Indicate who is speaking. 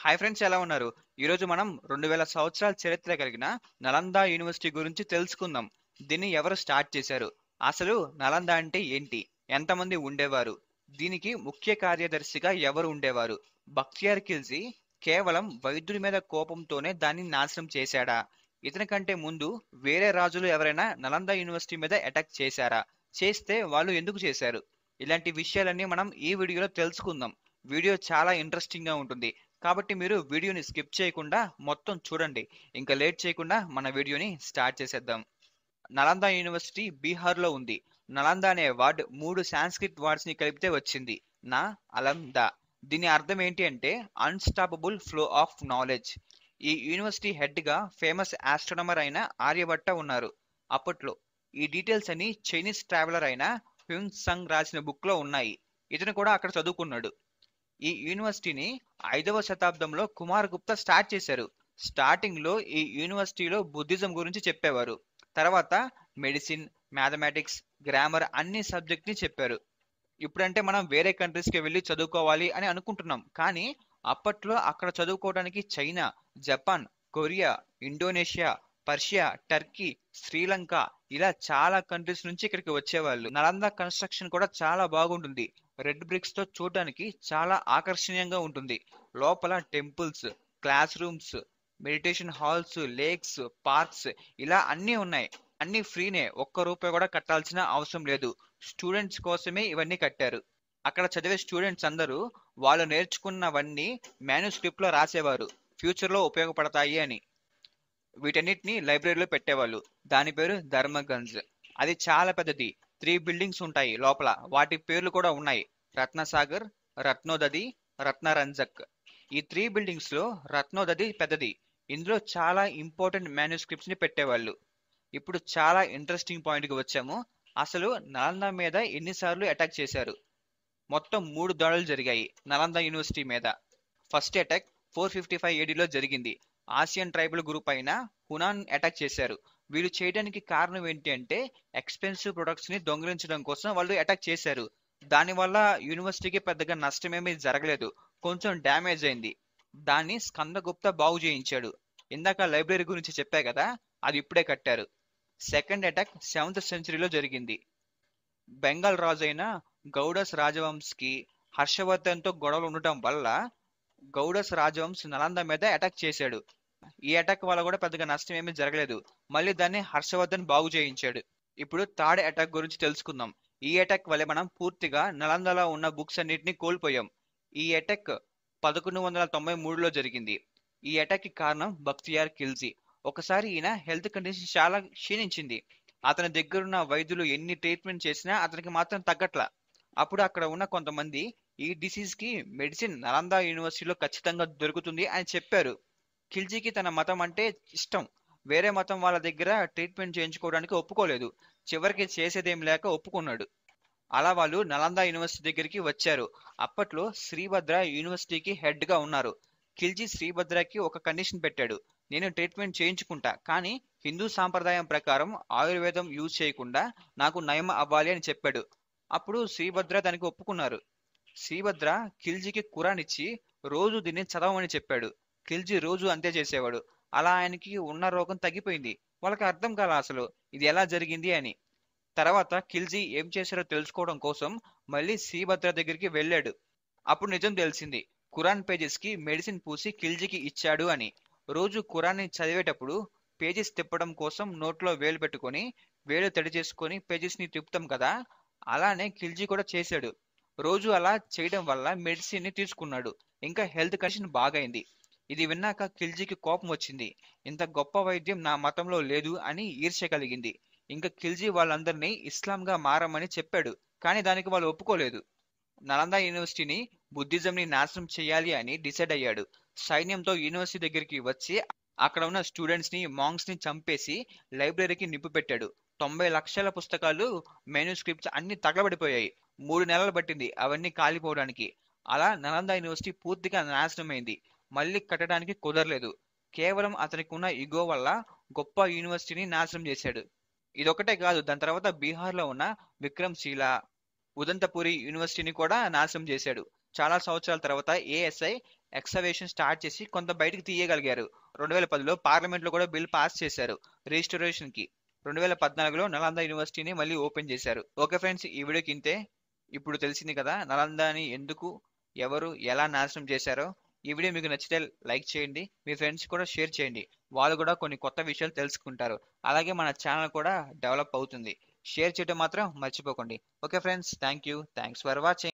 Speaker 1: hi friends ఎలా ఉన్నారు ఈరోజు మనం రెండు వేల సంవత్సరాల చరిత్ర కలిగిన నలంద యూనివర్సిటీ గురించి తెలుసుకుందాం దీన్ని ఎవరు స్టార్ట్ చేశారు అసలు నలంద అంటే ఏంటి ఎంతమంది ఉండేవారు దీనికి ముఖ్య కార్యదర్శిగా ఎవరు ఉండేవారు బక్తియార్ ఖిల్జీ కేవలం వైద్యుడి మీద కోపంతోనే దాన్ని నాశనం చేశాడా ఇతని కంటే ముందు వేరే రాజులు ఎవరైనా నలంద యూనివర్సిటీ మీద అటాక్ చేశారా చేస్తే వాళ్ళు ఎందుకు చేశారు ఇలాంటి విషయాలన్నీ మనం ఈ వీడియోలో తెలుసుకుందాం వీడియో చాలా ఇంట్రెస్టింగ్ గా ఉంటుంది కాబట్టి మీరు వీడియోని స్కిప్ చేయకుండా మొత్తం చూడండి ఇంకా లేట్ చేయకుండా మన వీడియోని స్టార్ట్ చేసేద్దాం నలంద యూనివర్సిటీ బీహార్లో ఉంది నలంద అనే వర్డ్ మూడు సాంస్క్రిట్ వర్డ్స్ ని కలిపితే వచ్చింది నా అలం ద దీని అర్థం ఏంటి అంటే అన్స్టాపబుల్ ఫ్లో ఆఫ్ నాలెడ్జ్ ఈ యూనివర్సిటీ హెడ్ గా ఫేమస్ ఆస్ట్రోనమర్ అయిన ఆర్యభట్ట ఉన్నారు అప్పట్లో ఈ డీటెయిల్స్ అన్ని చైనీస్ ట్రావెలర్ అయిన హ్యూంగ్ సంగ్ రాసిన బుక్ లో ఉన్నాయి ఇతను కూడా అక్కడ చదువుకున్నాడు ఈ యూనివర్సిటీని ఐదవ శతాబ్దంలో కుమార్ గుప్తా స్టార్ట్ చేశారు స్టార్టింగ్ లో ఈ యూనివర్సిటీలో బుద్ధిజం గురించి చెప్పేవారు తర్వాత మెడిసిన్ మ్యాథమెటిక్స్ గ్రామర్ అన్ని సబ్జెక్ట్ ని చెప్పారు ఇప్పుడంటే మనం వేరే కంట్రీస్ కి వెళ్ళి చదువుకోవాలి అని అనుకుంటున్నాం కానీ అప్పట్లో అక్కడ చదువుకోవడానికి China Japan Korea Indonesia Persia Turkey Sri Lanka ఇలా చాలా కంట్రీస్ నుంచి ఇక్కడికి వచ్చేవాళ్ళు నలంద కన్స్ట్రక్షన్ కూడా చాలా బాగుంటుంది రెడ్ బ్రిక్స్ తో చూడడానికి చాలా ఆకర్షణీయంగా ఉంటుంది లోపల temples class rooms meditation halls lakes parks ఇలా అన్నీ ఉన్నాయి అన్ని ఫ్రీనే ఒక్క రూపాయి కూడా కట్టాల్సిన అవసరం లేదు స్టూడెంట్స్ కోసమే ఇవన్నీ కట్టారు అక్కడ చదివే స్టూడెంట్స్ అందరూ వాళ్ళు నేర్చుకున్నవన్నీ మాన్యుస్క్రిప్ట్ లో రాసేవారు ఫ్యూచర్ లో ఉపయోగపడతాయి అని వీటన్నిటిని లైబ్రరీలో పెట్టేవాళ్ళు దాని పేరు ధర్మగంజ్ అది చాలా పెద్దది త్రీ బిల్డింగ్స్ ఉంటాయి లోపల వాటి పేర్లు కూడా ఉన్నాయి రత్నసాగర్ రత్నోదది రత్నరంజక్ ఈ త్రీ బిల్డింగ్స్ లో రత్నోదది పెద్దది ఇందులో చాలా ఇంపార్టెంట్ మాన్యుస్క్రిప్ట్స్ ని పెట్టేవాళ్ళు ఇప్పుడు చాలా ఇంట్రెస్టింగ్ పాయింట్ కి వచ్చాము అసలు నలంద మీద ఎన్నిసార్లు అటాక్ చేశారు మొత్తం మూడు దాడులు జరిగాయి నలంద యూనివర్సిటీ మీద first attack four fifty five ఏడీలో జరిగింది ఆసియన్ ట్రైబల్ గ్రూప్ అయిన హునాన్ అటాక్ చేశారు వీళ్ళు చేయడానికి కారణం ఏంటి అంటే ఎక్స్పెన్సివ్ ప్రొడక్ట్స్ ని దొంగిలించడం కోసం వాళ్ళు అటాక్ చేశారు దానివల్ల యూనివర్సిటీకి పెద్దగా నష్టమేమీ జరగలేదు కొంచెం డ్యామేజ్ అయింది దాన్ని స్కందగుప్త బాగు చేయించాడు ఇందాక లైబ్రరీ గురించి చెప్పా కదా అది ఇప్పుడే కట్టారు సెకండ్ అటాక్ సెవెంత్ సెంచరీలో జరిగింది బెంగాల్ రాజు అయిన గౌడస్ రాజవంశ్కి హర్షవర్ధన్తో గొడవలు ఉండటం వల్ల గౌడస్ రాజవంశ్ నలంద మీద అటాక్ చేశాడు ఈ అటాక్ వల్ల కూడా పెద్దగా నష్టం ఏమీ జరగలేదు మళ్ళీ దాన్ని హర్షవర్ధన్ బాగు చేయించాడు ఇప్పుడు థర్డ్ అటాక్ గురించి తెలుసుకుందాం ఈ అటాక్ వల్ల మనం పూర్తిగా నలందలో ఉన్న బుక్స్ అన్నిటిని కోల్పోయాం ఈ అటాక్ పదకొండు వందల తొంభై మూడులో జరిగింది ఈ అటాక్ కి కారణం బక్తియార్ ఖిల్జీ ఒకసారి ఈయన హెల్త్ కండిషన్ చాలా క్షీణించింది అతని దగ్గరున్న వైద్యులు ఎన్ని ట్రీట్మెంట్ చేసినా అతనికి మాత్రం తగ్గట్లా అప్పుడు అక్కడ ఉన్న కొంతమంది ఈ డిసీజ్ కి మెడిసిన్ నలంద యూనివర్సిటీలో ఖచ్చితంగా దొరుకుతుంది అని చెప్పారు ఖిల్జీకి తన మతం అంటే ఇష్టం వేరే మతం వాళ్ళ దగ్గర ట్రీట్మెంట్ చేయించుకోవడానికి ఒప్పుకోలేదు చివరికి చేసేదేం లేక ఒప్పుకున్నాడు అలా వాళ్ళు నలంద యూనివర్సిటీ దగ్గరికి వచ్చారు అప్పట్లో శ్రీభద్ర యూనివర్సిటీకి హెడ్ గా ఉన్నారు ఖిల్జీ శ్రీభద్రకి ఒక కండిషన్ పెట్టాడు నేను ట్రీట్మెంట్ చేయించుకుంటా కానీ హిందూ సాంప్రదాయం ప్రకారం ఆయుర్వేదం యూజ్ చేయకుండా నాకు నయం అవ్వాలి అని చెప్పాడు అప్పుడు శ్రీభద్ర దానికి ఒప్పుకున్నారు శ్రీభద్ర ఖిల్జీకి కురాన్ ఇచ్చి రోజు దీన్ని చదవమని చెప్పాడు ఖిల్జీ రోజు అంతే చేసేవాడు అలా ఆయనకి ఉన్న రోగం తగ్గిపోయింది వాళ్ళకి అర్థం కాల అసలు ఇది ఎలా జరిగింది అని తర్వాత ఖిల్జీ ఏం చేశారో తెలుసుకోవడం కోసం మళ్ళీ శ్రీభద్ర దగ్గరికి వెళ్ళాడు అప్పుడు నిజం తెలిసింది ఖురాన్ పేజెస్ కి మెడిసిన్ పూసి ఖిల్జీకి ఇచ్చాడు అని రోజు ఖురాన్ని చదివేటప్పుడు పేజెస్ తిప్పడం కోసం నోట్లో వేలు పెట్టుకొని వేలు తడి చేసుకొని పేజెస్ ని తిప్పుతాం కదా అలానే ఖిల్జీ కూడా చేశాడు రోజు అలా చేయడం వల్ల మెడిసిన్ ని తీసుకున్నాడు ఇంకా హెల్త్ కండిషన్ బాగైంది ఇది విన్నాక ఖిల్జీకి కోపం వచ్చింది ఇంత గొప్ప వైద్యం నా మతంలో లేదు అని ఈర్ష్య కలిగింది ఇంకా ఖిల్జీ వాళ్ళందరినీ ఇస్లాంగా మారమని చెప్పాడు కానీ దానికి వాళ్ళు ఒప్పుకోలేదు నలంద యూనివర్సిటీని బుద్ధిజం ని నాశనం చేయాలి అని డిసైడ్ అయ్యాడు సైన్యంతో యూనివర్సిటీ దగ్గరికి వచ్చి అక్కడ ఉన్న స్టూడెంట్స్ ని మాంగ్స్ ని చంపేసి లైబ్రరీకి నిప్పు పెట్టాడు తొంభై లక్షల పుస్తకాలు మెన్యూస్క్రిప్ట్స్ అన్ని తగలబడిపోయాయి మూడు నెలలు పట్టింది అవన్నీ కాలిపోవడానికి అలా నలంద యూనివర్సిటీ పూర్తిగా నాశనమైంది మళ్ళీ కట్టడానికి కుదరలేదు కేవలం అతనికి ఉన్న ఇగో వల్ల గొప్ప యూనివర్సిటీని నాశనం చేశాడు ఇదొకటే కాదు దాని తర్వాత బీహార్లో ఉన్న విక్రమ్శీల ఉదంతపురి యూనివర్సిటీని కూడా నాశనం చేశాడు చాలా సంవత్సరాల తర్వాత ఏఎస్ఐ ఎక్సవేషన్ స్టార్ట్ చేసి కొంత బయటకు తీయగలిగారు రెండు వేల పదిలో పార్లమెంట్లో కూడా బిల్ పాస్ చేశారు రిజిస్టరేషన్ కి రెండు వేల పద్నాలుగులో నలంద యూనివర్సిటీని మళ్ళీ ఓపెన్ చేశారు ఓకే ఫ్రెండ్స్ ఈ వీడియోకి ఇంతే ఇప్పుడు తెలిసింది కదా నలందాని ఎందుకు ఎవరు ఎలా నాశనం చేశారో ఈ వీడియో మీకు నచ్చితే లైక్ చేయండి మీ ఫ్రెండ్స్ కూడా షేర్ చేయండి వాళ్ళు కూడా కొన్ని కొత్త విషయాలు తెలుసుకుంటారు అలాగే మన ఛానల్ కూడా డెవలప్ అవుతుంది షేర్ చేయడం మాత్రం మర్చిపోకండి okay friends thank you thanks for watching